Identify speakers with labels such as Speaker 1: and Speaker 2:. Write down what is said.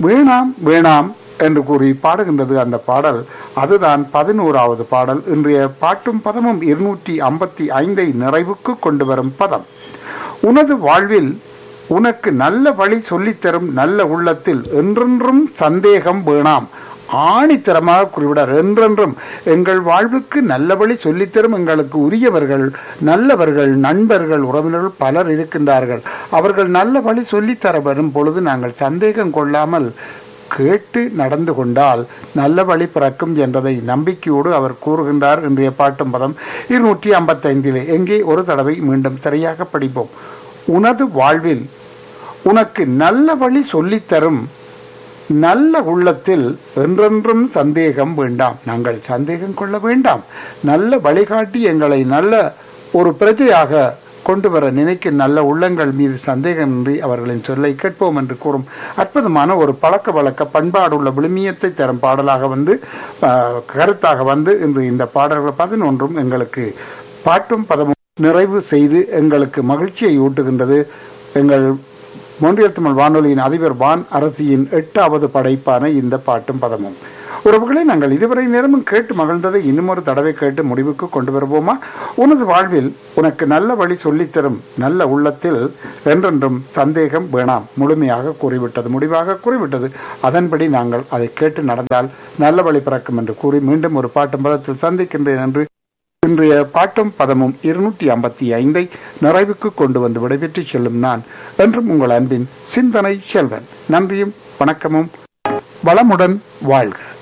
Speaker 1: வேணாம் வேணாம் என்று கூறி பாடுகின்றது அந்த பாடல் அதுதான் பதினோராவது பாடல் இன்றைய பாட்டும் பதமும் இருநூற்றி ஐம்பத்தி ஐந்தை நிறைவுக்கு கொண்டு வரும் பதம் உனது வாழ்வில் உனக்கு நல்ல வழி சொல்லித்தரும் நல்ல உள்ளத்தில் என்றென்றும் சந்தேகம் வேணாம் ஆணித்தரமாக குறிவிடார் என்றென்றும் எங்கள் வாழ்வுக்கு நல்ல வழி சொல்லித்தரும் எங்களுக்கு உரியவர்கள் நல்லவர்கள் நண்பர்கள் உறவினர்கள் பலர் இருக்கின்றார்கள் அவர்கள் நல்ல வழி சொல்லித்தர வரும் பொழுது நாங்கள் சந்தேகம் கொள்ளாமல் கேட்டு நடந்து கொண்டால் நல்ல வழி பிறக்கும் என்றதை நம்பிக்கையோடு அவர் கூறுகின்றார் இன்றைய பாட்டும் பதம் இருநூற்றி ஐம்பத்தி ஐந்திலே எங்கே ஒரு தடவை மீண்டும் சரியாக படிப்போம் உனது வாழ்வில் உனக்கு நல்ல வழி சொல்லித்தரும் நல்ல உள்ளத்தில் என்றென்றும் சந்தேகம் வேண்டாம் நாங்கள் சந்தேகம் கொள்ள வேண்டாம் நல்ல வழிகாட்டி எங்களை நல்ல ஒரு பிரஜையாக கொண்டு வர நினைக்கும் நல்ல உள்ளங்கள் மீது சந்தேகமின்றி அவர்களின் சொல்லை கேட்போம் என்று கூறும் அற்புதமான ஒரு பழக்க வழக்க பண்பாடுள்ள விழுமியத்தை தரும் பாடலாக வந்து ஆஹ், கருத்தாக வந்து இன்று இந்த பாடல்கள் பதினொன்றும் எங்களுக்கு பாட்டும் பதமும் நிறைவு செய்து எங்களுக்கு மகிழ்ச்சியை ஊட்டுகின்றது எங்கள் மொன்றியல் தமிழ் வானொலியின் அதிபர் வான் அரசியின் எட்டாவது படைப்பான இந்த பாட்டும் பதமும் உறவுகளை நாங்கள் இதுவரை நேரமும் கேட்டு மகிழ்ந்ததை இன்னும் ஒரு தடவை கேட்டு முடிவுக்கு கொண்டு வருவோமா உனது வாழ்வில் உனக்கு நல்ல வழி சொல்லித்தரும் நல்ல உள்ளத்தில் என்றென்றும் சந்தேகம் வேணாம் முழுமையாக கூறிவிட்டது முடிவாக கூறிவிட்டது அதன்படி நாங்கள் அதை கேட்டு நடந்தால் நல்ல வழி பிறக்கும் என்று கூறி மீண்டும் ஒரு பாட்டும் பதத்தில் சந்திக்கின்றேன் என்று இன்றைய பாட்டும் பதமும் இருநூற்றி ஐம்பத்தி ஐந்தை நிறைவுக்கு கொண்டு வந்து விடைபெற்று செல்லும் நான் என்றும் உங்கள் அன்பின் சிந்தனை செல்வன் நன்றியும் வணக்கமும் வளமுடன் வாழ்க